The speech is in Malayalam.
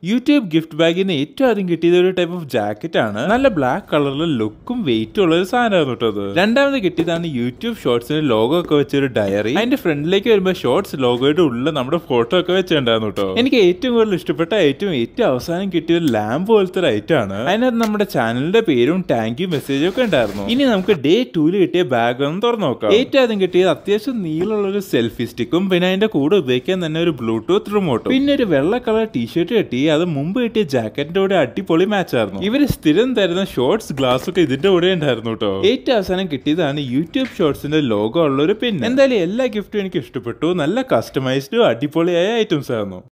യൂട്യൂബ് ഗിഫ്റ്റ് ബാഗിന് ഏറ്റവും ആദ്യം കിട്ടിയത് ഒരു ടൈപ്പ് ഓഫ് ജാക്കറ്റ് ആണ് നല്ല ബ്ലാക്ക് കളറിൽ ലുക്കും വെയിറ്റും ഉള്ള ഒരു സാധനമായിരുന്നു കേട്ടോ അത് രണ്ടാമത് കിട്ടിയതാണ് യൂട്യൂബ് ഷോർട്സിന് ലോഗോ ഒക്കെ വെച്ച ഒരു ഡയറി അതിന്റെ ഫ്രണ്ടിലേക്ക് വരുമ്പോൾ ഷോർട്സ് ലോഗോയുടെ ഉള്ളിൽ നമ്മുടെ ഫോട്ടോ ഒക്കെ വെച്ചിട്ടുണ്ടായിരുന്നു കേട്ടോ എനിക്ക് ഏറ്റവും കൂടുതൽ ഇഷ്ടപ്പെട്ട ഏറ്റവും ഏറ്റവും അവസാനം കിട്ടിയ ഒരു ലാമ്പ് പോലത്തെ ഒരു ഐറ്റം ആണ് അതിനകത്ത് നമ്മുടെ ചാനലിന്റെ പേരും താങ്ക് യു മെസ്സേജും ഒക്കെ ഉണ്ടായിരുന്നു ഇനി നമുക്ക് ഡേ ടൂല് കിട്ടിയ ബാഗ് ഒന്ന് തുറന്നു നോക്കാം ഏറ്റവും ആദ്യം കിട്ടിയത് അത്യാവശ്യം നീളമുള്ള ഒരു സെൽഫി സ്റ്റിക്കും പിന്നെ അതിന്റെ കൂടെ ഉപയോഗിക്കാൻ തന്നെ ഒരു ബ്ലൂടൂത്ത് റിമോട്ടും പിന്നെ ഒരു വെള്ള കളർ ടീഷർട്ട് കിട്ടി അത് മുമ്പ് കിട്ടിയ ജാക്കറ്റിന്റെ കൂടെ അടിപൊളി മാച്ച് ആയിരുന്നു ഇവര് സ്ഥിരം തരുന്ന ഷോർട്സ് ഗ്ലാസ് ഒക്കെ ഇതിന്റെ കൂടെ ഉണ്ടായിരുന്നു കേട്ടോ ഏറ്റവും അവസാനം കിട്ടിയതാണ് യൂട്യൂബ് ഷോർട്സിന്റെ ലോഗോ ഉള്ള ഒരു പിൻ എന്തായാലും എല്ലാ ഗിഫ്റ്റും എനിക്ക് ഇഷ്ടപ്പെട്ടു നല്ല കസ്റ്റമൈസ്ഡും അടിപൊളിയായ ഐറ്റംസ് ആയിരുന്നു